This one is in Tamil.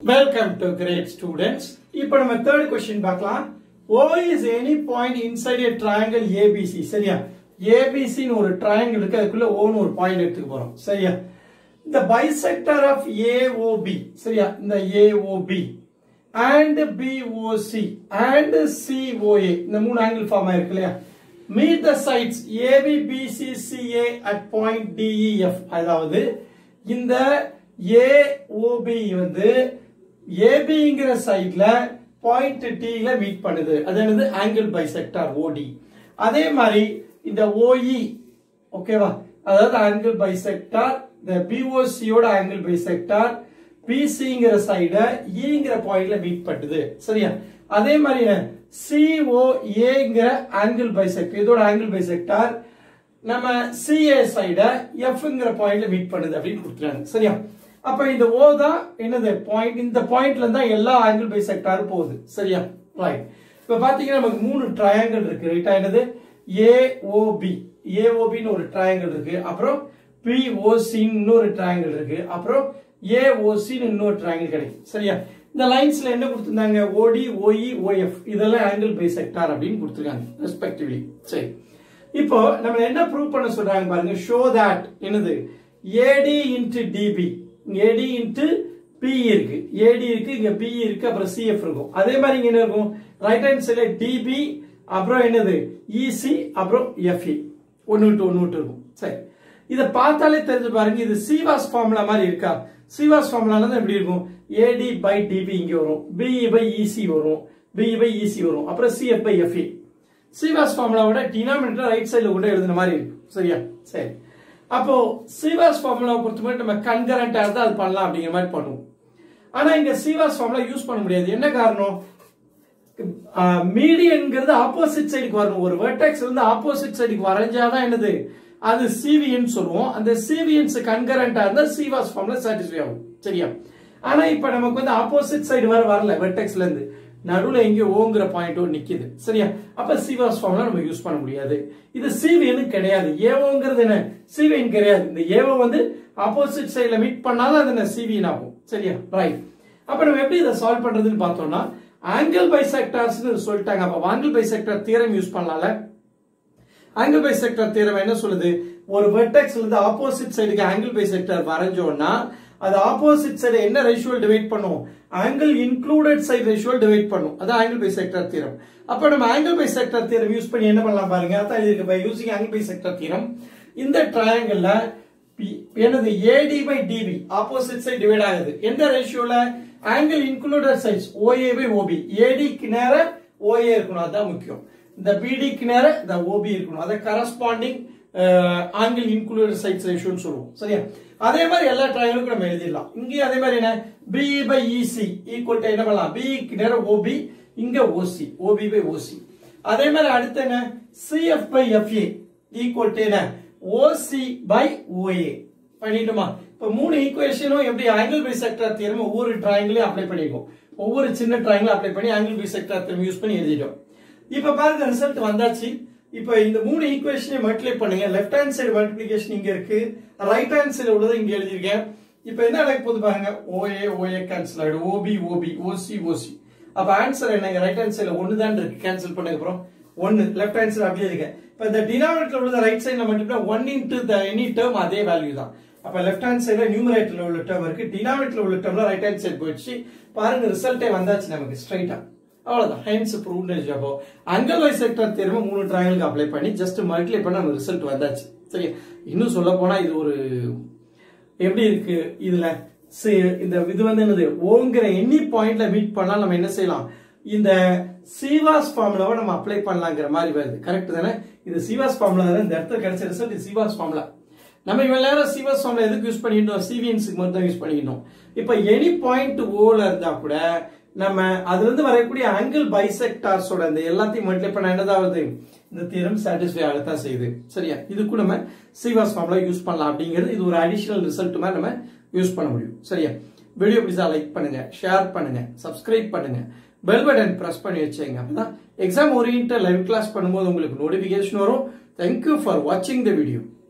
வெல்கம் டு கிரேட் ஸ்டூடெண்ட்ஸ் இப்போ நம்ம தேர்ட் கொஸ்டின் பார்க்கலாம் O is any point inside a triangle ABC சரியா ABC ன்னு ஒரு triangle இருக்கு அதுக்குள்ள O ன்னு ஒரு பாயிண்ட் எடுத்துக்க போறோம் சரியா இந்த bisector of AOB சரியா இந்த AOB and BOC and COA இந்த மூணு ஆங்கிள் ஃபார்ம் ஆயிருக்கு இல்லையா meet the sides AB BC CA at point DEF அதாவது இந்த AOB வந்து ஏபிங்கிற சைட்ல பாயிண்ட் டில மீட் பண்ணுது அது என்னது ஆங்கிள் பைசெக்டார் ஓடி அதே மாதிரி இந்த ஓஇ ஓகேவா அதாவது ஆங்கிள் பைசெக்டார் இந்த பிஓசியோட ஆங்கிள் பைசெக்டார் பிசிங்கிற சைட இங்கிற பாயிண்ட்ல மீட் பண்ணுது சரியா அதே மாதிரி சிஓஏங்கிற ஆங்கிள் பைசெக்ட் இதோட ஆங்கிள் பைசெக்டார் நம்ம சிஏ சைட எஃப்ங்கிற பாயிண்ட்ல மீட் பண்ணுது அப்படின்னு கொடுத்துறாங்க சரியா அப்ப இந்த ஓ தான் என்னது பாயிண்ட் இந்த பாயிண்ட்ல தான் எல்லா ஆங்கிள் பை செக்டாரும் போகுது சரியா ரைட் இப்ப பாத்தீங்கன்னா நமக்கு மூணு ட்ரையாங்கிள் இருக்கு ரைட்டா என்னது ஏஓபி ஏஓபின்னு ஒரு ட்ரையாங்கிள் இருக்கு அப்புறம் பிஓசின்னு இன்னொரு ட்ரையாங்கிள் இருக்கு அப்புறம் ஏஓசின்னு இன்னொரு ட்ரையாங்கிள் கிடைக்கும் சரியா இந்த லைன்ஸ்ல என்ன கொடுத்திருந்தாங்க ஓடி ஓஇ ஓஎஃப் இதெல்லாம் ஆங்கிள் பை செக்டார் அப்படின்னு கொடுத்துருக்காங்க ரெஸ்பெக்டிவ்லி சரி இப்போ நம்ம என்ன ப்ரூவ் பண்ண சொல்றாங்க பாருங்க ஷோ தட் என்னது AD into DB AD into B இருக்கு ஏடி இருக்கு இங்க பி இருக்கு அப்புறம் சிஎஃப் இருக்கும் அதே மாதிரி இங்க என்ன இருக்கும் ரைட் ஹேண்ட் சைட்ல டிபி அப்புறம் என்னது இசி அப்புறம் எஃப்இ ஒன்னு விட்டு ஒன்னு விட்டு இருக்கும் சரி இதை பார்த்தாலே தெரிஞ்சு பாருங்க இது சிவாஸ் ஃபார்முலா மாதிரி இருக்கா சிவாஸ் ஃபார்முலா எப்படி இருக்கும் ஏடி பை டிபி இங்க வரும் பிஇ பை இசி வரும் பிஇ பை இசி வரும் அப்புறம் சிஎஃப் பை எஃப்இ சிவாஸ் ஃபார்முலாவோட டினாமினேட்டர் ரைட் சைடில் கூட எழுதுன மாதிரி இருக்கு சரியா சரி அப்போ சிவாஸ் ஃபார்முலாவை பொறுத்த மட்டும் நம்ம கன்கரண்டா இருந்தா அது பண்ணலாம் அப்படிங்கிற மாதிரி பண்ணுவோம் ஆனா இங்க சிவாஸ் ஃபார்முலா யூஸ் பண்ண முடியாது என்ன காரணம் மீடியன்ங்கிறது ஆப்போசிட் சைடுக்கு வரணும் ஒரு வெர்டெக்ஸ் இருந்து ஆப்போசிட் சைடுக்கு வரைஞ்சாதான் என்னது அது சிவிஎன் சொல்லுவோம் அந்த சிவிஎன்ஸ் கன்கரண்டா இருந்தா சிவாஸ் ஃபார்முலா சாட்டிஸ்ஃபை ஆகும் சரியா ஆனா இப்ப நமக்கு வந்து ஆப்போசிட் சைடு வர வரல வெர்டெக்ஸ்ல இருந்து நடுவுல எங்க ஓங்கிற பாயிண்டோ நிக்குது சரியா அப்ப சிவாஸ் ஃபார்முலா நம்ம யூஸ் பண்ண முடியாது இது சிவியனு கிடையாது ஏவோங்கிறது என்ன சிவியன் கிடையாது இந்த ஏவோ வந்து ஆப்போசிட் சைடுல மீட் பண்ணாதான் அது என்ன சிவியன் ஆகும் சரியா ரைட் அப்ப நம்ம எப்படி இதை சால்வ் பண்றதுன்னு பார்த்தோம்னா ஆங்கிள் பைசெக்டார்ஸ் சொல்லிட்டாங்க அப்ப ஆங்கிள் பைசெக்டார் தியரம் யூஸ் பண்ணலாம்ல ஆங்கிள் பைசெக்டார் தியரம் என்ன சொல்லுது ஒரு வெர்டெக்ஸ்ல இருந்து ஆப்போசிட் சைடுக்கு ஆங்கிள் பைசெக்டார் வரைஞ்சோம்னா அது ஆப்போசிட் சைடு என்ன ரேஷியோல் டிவைட் பண்ணும் ஆங்கிள் இன்க்ளூடட் சைடு ரேஷியோல் டிவைட் பண்ணும் அதான் ஆங்கிள் பை செக்டர் தீரம் அப்ப நம்ம angle bisector theorem use பண்ணி என்ன பண்ணலாம் பாருங்க அதான் இதுக்கு by using angle bisector theorem இந்த ட்ரையாங்கிள்ல என்னது AD by DB opposite side divide ஆகுது எந்த ரேஷியோல angle included sides OA by OB ஏடிக்கு நேர ஓஏ இருக்கணும் அதான் முக்கியம் இந்த பிடிக்கு நேர இந்த ஓபி இருக்கணும் அதை கரஸ்பாண்டிங் ஆங்கிள் இன்க்ளூடட் சைட்ஸ் ரேஷியோன்னு சொல்லுவோம் சரியா அதே மாதிரி எல்லா ட்ரையாங்கிளுக்கும் நம்ம எழுதிடலாம் இங்கேயும் அதே மாதிரி என்ன BE by EC equal to என்ன பண்ணலாம் பிஇக்கு நேரம் ஓபி இங்க ஓசி ஓபி பை ஓசி அதே மாதிரி அடுத்து என்ன CF by FA equal to என்ன ஓசி பை ஓஏ பண்ணிட்டுமா இப்ப மூணு ஈக்குவேஷனும் எப்படி ஆங்கிள் பை செக்டர் தியரம் ஒவ்வொரு ட்ராயிங்லயும் அப்ளை பண்ணிருக்கோம் ஒவ்வொரு சின்ன ட்ராயிங்ல அப்ளை பண்ணி angle bisector theorem use பண்ணி எழுதிட்டோம் இப்ப பாருங்க ரிசல்ட் வந்தாச்சு இப்ப இந்த மூணு ஈக்குவேஷனை மல்டிப்ளை பண்ணுங்க லெஃப்ட் ஹேண்ட் சைடு மல்டிபிளிகேஷன் இங்க இருக்கு ரைட் ஹேண்ட் சைடு உள்ளதை இங்க எழுதியிருக்கேன் இப்ப என்ன நடக்க போகுது பாருங்க ஓஏ ஓஏ கேன்சல் ஆயிடும் ஓபி ஓபி ஓசி ஓசி அப்ப ஆன்சர் என்ன ரைட் ஹேண்ட் சைடுல ஒன்னு தான் இருக்கு கேன்சல் பண்ணதுக்கு அப்புறம் ஒன்னு லெஃப்ட் ஹேண்ட் சைடு அப்படியே இருக்கு இப்ப இந்த டினாமினேட்டர் உள்ள ரைட் சைடுல மட்டும் one into the any term அதே வேல்யூ தான் அப்ப லெஃப்ட் ஹேண்ட் சைடுல நியூமரேட்டர்ல உள்ள டேர்ம் இருக்கு டினாமினேட்டர்ல உள்ள டேர்ம்ல ரைட் ஹேண்ட் சைடு போயிடுச்சு பாருங்க ரிசல்ட்டே வந்தாச்சு நமக்கு ஸ்ட்ரைட்டா அவ்வளவுதான் ஹைன்ஸ் ப்ரூவ்னேஜ் அப்போ அங்கல் செக்டர் தேர்வு மூணு ட்ரையலுக்கு அப்ளை பண்ணி ஜஸ்ட் மல்டிப்ளை பண்ண நம்ம ரிசல்ட் வந்தாச்சு சரி இன்னும் சொல்ல போனா இது ஒரு எப்படி இருக்கு இதுல இந்த இது வந்து என்னது ஓங்கிற எனி பாயிண்ட்ல மீட் பண்ணா நம்ம என்ன செய்யலாம் இந்த சிவாஸ் ஃபார்முலாவை நம்ம அப்ளை பண்ணலாங்கிற மாதிரி வருது கரெக்ட் தானே இது சிவாஸ் ஃபார்முலா தானே இந்த இடத்துல கிடைச்ச ரிசல்ட் இது சிவாஸ் ஃபார்முலா நம்ம இவ்வளவு நேரம் சிவாஸ் ஃபார்முலா எதுக்கு யூஸ் பண்ணிட்டோம் சிவிஎன்ஸுக்கு மட்டும் தான் யூஸ் பண்ணிக்கிட்டோம் இப்ப எனி பாயிண்ட் ஓல இருந்தா கூட நம்ம அதுல இருந்து வரக்கூடிய ஆங்கிள் பைசெக்டார்ஸோட இந்த எல்லாத்தையும் மல்டிப்ளை பண்ண என்னதாவது இந்த தியரம் சாட்டிஸ்ஃபை ஆகத்தான் செய்யுது சரியா இதுக்கு நம்ம சிவாஸ் ஃபார்முலா யூஸ் பண்ணலாம் அப்படிங்கிறது இது ஒரு அடிஷனல் ரிசல்ட் மாதிரி நம்ம யூஸ் பண்ண முடியும் சரியா வீடியோ பிடிச்சா லைக் பண்ணுங்க ஷேர் பண்ணுங்க சப்ஸ்கிரைப் பண்ணுங்க பெல் பட்டன் பிரஸ் பண்ணி வச்சுங்க அப்பதான் எக்ஸாம் ஓரியன்ட் லைவ் கிளாஸ் பண்ணும்போது உங்களுக்கு நோட்டிபிகேஷன் வரும் தேங்க்யூ ஃபார் வாட்சிங் த வீடியோ